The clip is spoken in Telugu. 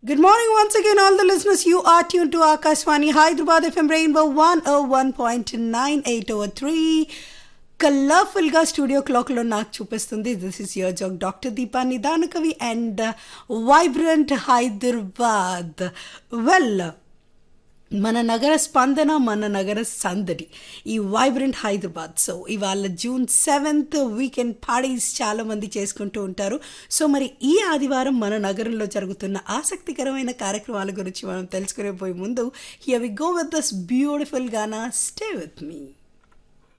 Good morning once again, all the listeners. You are tuned to Akashwani Hyderabad FM Rainbow 101.98 over 3. కలర్ఫుల్గా స్టూడియో క్లాక్లో నాకు చూపిస్తుంది this is your jock doctor Deepa నిదాన కవి అండ్ వైబ్రెంట్ హైదరాబాద్ వెల్ మన నగర స్పందన మన నగర సందడి ఈ వైబ్రెంట్ హైదరాబాద్ సో ఇవాళ జూన్ సెవెంత్ వీకెండ్ పార్టీస్ చాలా మంది చేసుకుంటూ ఉంటారు సో మరి ఈ ఆదివారం మన నగరంలో జరుగుతున్న ఆసక్తికరమైన కార్యక్రమాల గురించి మనం తెలుసుకునే పోయే ముందు here we go with this beautiful gaana stay with me